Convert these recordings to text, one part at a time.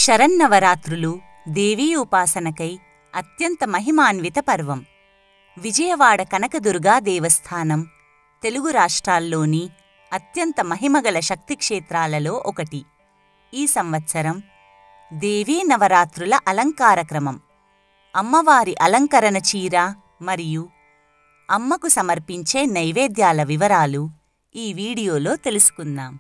శరన్నవరాత్రులు దేవీ ఉపాసనకై అత్యంత మహిమాన్విత పర్వం విజయవాడ కనకదుర్గా దేవస్థానం తెలుగు రాష్ట్రాల్లోని అత్యంత మహిమగల శక్తిక్షేత్రాలలో ఒకటి ఈ సంవత్సరం దేవీ నవరాత్రుల అలంకార క్రమం అమ్మవారి అలంకరణ చీర మరియు అమ్మకు సమర్పించే నైవేద్యాల వివరాలు ఈ వీడియోలో తెలుసుకుందాం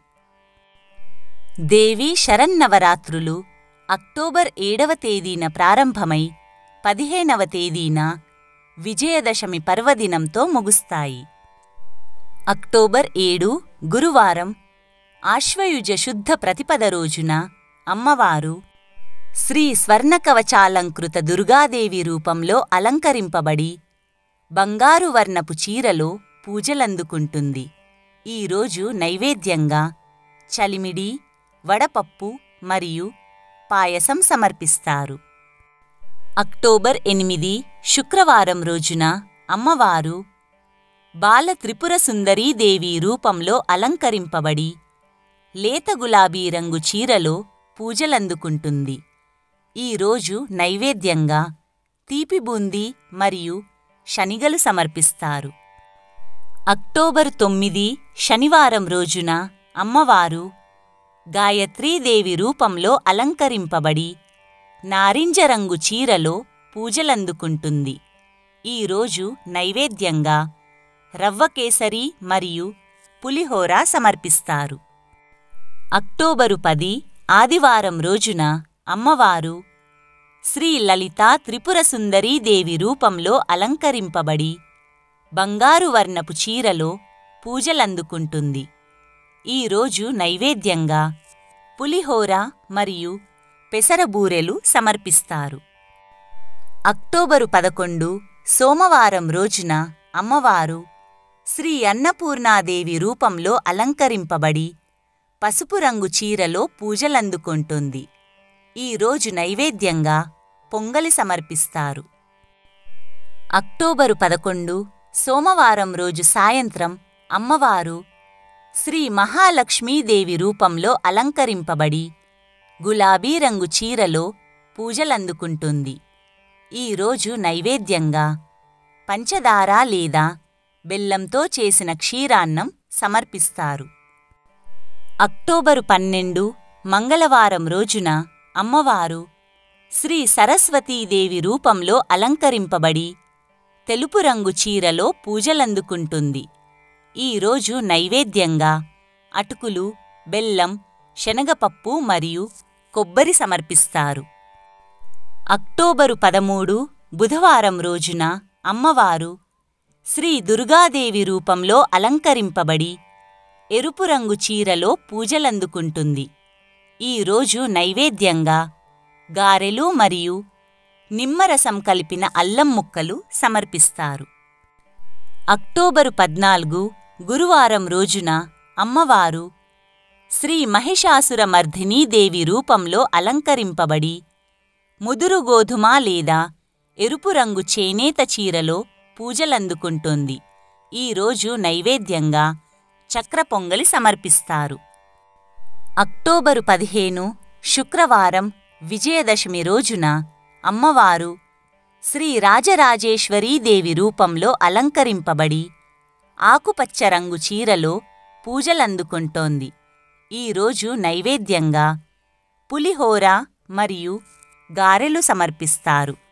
దేవీ శరన్నవరాత్రులు అక్టోబర్ ఏడవ తేదీన ప్రారంభమై పదిహేనవ తేదీన విజయదశమి పర్వదినంతో ముగుస్తాయి అక్టోబర్ ఏడు గురువారం ఆశ్వయుజ శుద్ధ ప్రతిపద రోజున అమ్మవారు శ్రీ స్వర్ణకవచాలంకృత దుర్గాదేవి రూపంలో అలంకరింపబడి బంగారు వర్ణపు చీరలో పూజలందుకుంటుంది ఈరోజు నైవేద్యంగా చలిమిడి వడపప్పు మరియు పాయసం సమర్పిస్తారు అక్టోబర్ ఎనిమిది శుక్రవారం రోజున అమ్మవారు బాల త్రిపుర సుందరీదేవి రూపంలో అలంకరింపబడి లేత గులాబీ రంగు చీరలో పూజలందుకుంటుంది ఈరోజు నైవేద్యంగా తీపి బూందీ మరియు శనిగలు సమర్పిస్తారు అక్టోబర్ తొమ్మిది శనివారం రోజున అమ్మవారు గాయత్రీదేవి రూపంలో అలంకరింపబడి నారింజ రంగు చీరలో పూజలందుకుంటుంది ఈరోజు నైవేద్యంగా రవ్వ కేసరి మరియు పులిహోర సమర్పిస్తారు అక్టోబరు పది ఆదివారం రోజున అమ్మవారు శ్రీ లలితా త్రిపుర సుందరీదేవి రూపంలో అలంకరింపబడి బంగారు వర్ణపు చీరలో పూజలందుకుంటుంది ఈరోజు నైవేద్యంగా పులిహోర మరియు పెసరబూరెలు సమర్పిస్తారు అక్టోబరు పదకొండు సోమవారం రోజున అమ్మవారు శ్రీ అన్నపూర్ణాదేవి రూపంలో అలంకరింపబడి పసుపు రంగు చీరలో పూజలందుకుంటుంది ఈరోజు నైవేద్యంగా పొంగలి సమర్పిస్తారు అక్టోబరు పదకొండు సోమవారం రోజు సాయంత్రం అమ్మవారు శ్రీ మహాలక్ష్మీదేవి రూపంలో అలంకరింపబడి గులాబీ రంగు చీరలో పూజలందుకుంటుంది ఈరోజు నైవేద్యంగా పంచదార లేదా బెల్లంతో చేసిన క్షీరాన్నం సమర్పిస్తారు అక్టోబరు పన్నెండు మంగళవారం రోజున అమ్మవారు శ్రీ సరస్వతీదేవి రూపంలో అలంకరింపబడి తెలుపు రంగు చీరలో పూజలందుకుంటుంది ఈరోజు నైవేద్యంగా అటుకులు బెల్లం శనగపప్పు మరియు కొబ్బరి సమర్పిస్తారు అక్టోబరు పదమూడు బుధవారం రోజున అమ్మవారు శ్రీ దుర్గాదేవి రూపంలో అలంకరింపబడి ఎరుపు రంగు చీరలో పూజలందుకుంటుంది ఈరోజు నైవేద్యంగా గారెలు మరియు నిమ్మరసం కలిపిన అల్లం ముక్కలు సమర్పిస్తారు అక్టోబరు పద్నాలుగు గురువారం రోజున అమ్మవారు శ్రీ మహిషాసుర మర్ధినీదేవి రూపంలో అలంకరింపబడి ముదురు గోధుమ లేదా ఎరుపు రంగు చేనేత చీరలో పూజలందుకుంటుంది ఈరోజు నైవేద్యంగా చక్ర పొంగలి సమర్పిస్తారు అక్టోబరు పదిహేను శుక్రవారం విజయదశమి రోజున అమ్మవారు శ్రీ రాజరాజేశ్వరీదేవి రూపంలో అలంకరింపబడి ఆకుపచ్చ రంగు చీరలో పూజలందుకుంటోంది ఈరోజు నైవేద్యంగా పులిహోర మరియు గారెలు సమర్పిస్తారు